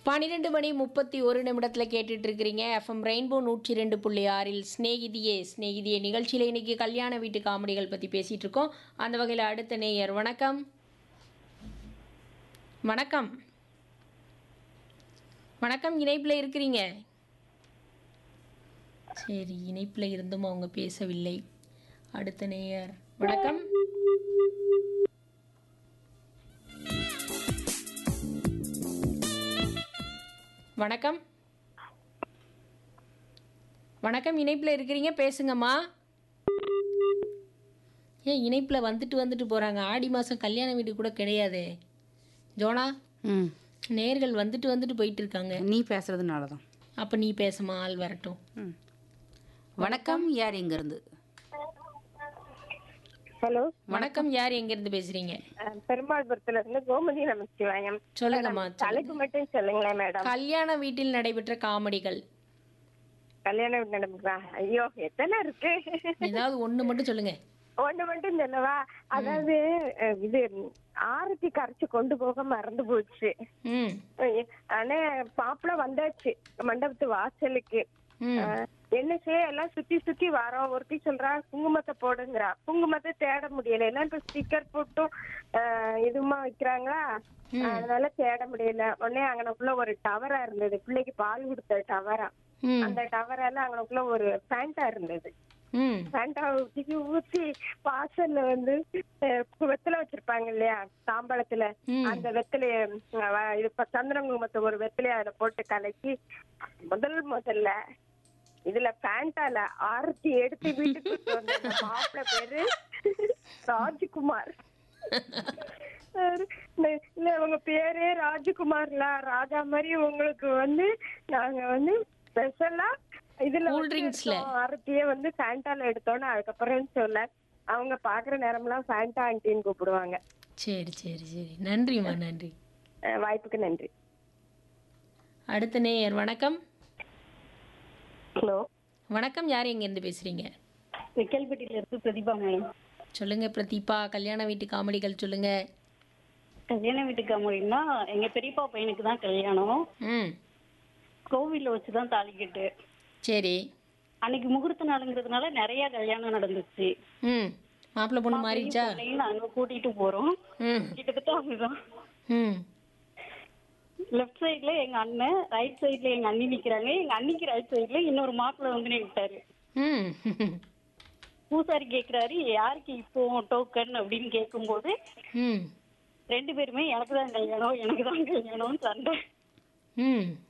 பன்னிரெண்டு மணி முப்பத்தி ஒரு நிமிடத்தில் கேட்டுட்டு இருக்கிறீங்க எஃப்எம் ரெயின்போ நூற்றி ரெண்டு புள்ளி ஆறில் ஸ்நேகிதியே ஸ்நேகிதியே நிகழ்ச்சியில் இன்னைக்கு கல்யாண வீட்டு காமெடிகள் பற்றி பேசிகிட்டு இருக்கோம் அந்த வகையில் அடுத்த நேயர் வணக்கம் வணக்கம் வணக்கம் இணைப்பில் இருக்கிறீங்க சரி இணைப்பில் இருந்தும் அவங்க பேசவில்லை அடுத்த நேயர் வணக்கம் வணக்கம் வணக்கம் இணைப்பில் இருக்கிறீங்க பேசுங்கம்மா ஏன் இணைப்பில் வந்துட்டு வந்துட்டு போகிறாங்க ஆடி மாதம் கல்யாண வீடு கூட கிடையாதே ஜோனா ம் நேர்கள் வந்துட்டு வந்துட்டு போயிட்டு இருக்காங்க நீ பேசுறதுனால தான் அப்போ நீ பேசுமா ஆள் வரட்டும் ம் வணக்கம் யார் இங்கேருந்து ஹலோ வணக்கம் யார் எங்கேருந்து பேசுகிறீங்க அஹ் பெருமாள்புரத்துல இருந்து கோமதி நமச்சிவாயம் சொல்லுங்கம்மா தலைப்பு மட்டும் சொல்லுங்களேன் மேடம் கல்யாண வீட்டில் நடைபெற்ற காமெடிகள் கல்யாணம் வீட்டு நடக்குதா ஐயோ எத்தனை இருக்கு ஏதாவது ஒன்று மட்டும் சொல்லுங்க ஒண்ணு மட்டும் சொல்லவா அதாவது அஹ், இது ஆரத்தி கரைச்சு கொண்டு போக மறந்து போச்சு ம் அஹ், ஆனா மாப்பிள்ள வந்தாச்சு மண்டபத்து வாசலுக்கு ம் அஹ், என்ன செய்ய எல்லாம் சுத்தி சுத்தி வரோம் ஒருத்தி சொல்றா குங்குமத்தை போடுங்கிறா குங்குமத்தை தேட முடியல எல்லாம் இப்ப ஸ்டிக்கர் போட்டும் அஹ், இதுமா வைக்கிறாங்களா அதனால தேட முடியல உடனே அங்கனக்குள்ள ஒரு டவரா இருந்தது பிள்ளைக்கு பால் கொடுத்த டவரா ம் அந்த டவரால அங்கனக்குள்ள ஒரு பேண்டா இருந்தது ம் பேண்டா ஊத்தி ஊத்தி வாசல்ல வந்து அஹ், வெத்தலை வச்சிருப்பாங்க இல்லையா தாம்பழத்துல ம். அந்த வெத்தலைய அஹ், வ- இது இப்ப சந்திரன் குங்குமத்தை ஒரு வெத்தலைய அதுல போட்டு கலக்கி முதல் முதல்ல இதுல பேண்டால ஆரத்தி எடுத்து வீட்டுக்கு கொண்டு வந்த அந்த மாப்பிள்ளை பேரு ராஜ்குமார் இல்ல- இல்ல உங்க பேரே ராஜகுமார்ல ராஜா மாதிரி உங்களுக்கு வந்து நாங்க வந்து ஸ்பெஷலா இதுல Cool வந்து drinks ல. எடுத்தோம். ஆரத்தியே வந்து ஃபேண்டால எடுத்தோன்னு அதுக்கப்புறம் சொல்ல அவங்க பாக்குற நேரம்லாம் ஃபேண்டா ஆண்டின்னு கூப்பிடுவாங்க சரி சரி சரி நன்றிம்மா நன்றி அஹ் வாய்ப்புக்கு நன்றி அடுத்த நேயர் வணக்கம் ஹலோ வணக்கம் யார் எங்கேருந்து பேசுகிறீங்க வெக்கல்பட்டியில இருந்து பிரதிபா மேடம் சொல்லுங்க பிரதீபா கல்யாண வீட்டு காமெடிகள் சொல்லுங்க கல்யாண வீட்டுக்கு அப்படின்னா எங்க பெரியப்பா பையனுக்கு தான் கல்யாணம் ம் கோவில்ல வச்சுதான் தாலி கட்டு சரி அன்னைக்கு முகூர்த்த நாளுங்கிறதுனால நிறைய கல்யாணம் நடந்துச்சு ம் மாப்பிள்ளை பொண்ணு மாறிடுச்சா பொண்ணையும் நாங்க கூட்டிட்டு போறோம் ம் கிட்டத்தட்ட அப்படிதான் ம் லெஃப்ட் சைடுல எங்க அண்ணன் ரைட் சைடுல எங்க அண்ணி நிக்கிறாங்க எங்க அண்ணிக்கு ரைட் சைடுல இன்னொரு மாப்பிள்ளை வந்து நின்னுட்டாரு ம் பூசாரி கேக்குறாரு யாருக்கு இப்போ டோக்கன் அப்படின்னு கேட்கும்போது ம் ரெண்டு பேருமே எனக்கு தான் கல்யாணம் எனக்கு தான் கல்யாணம்னு சண்டை ம்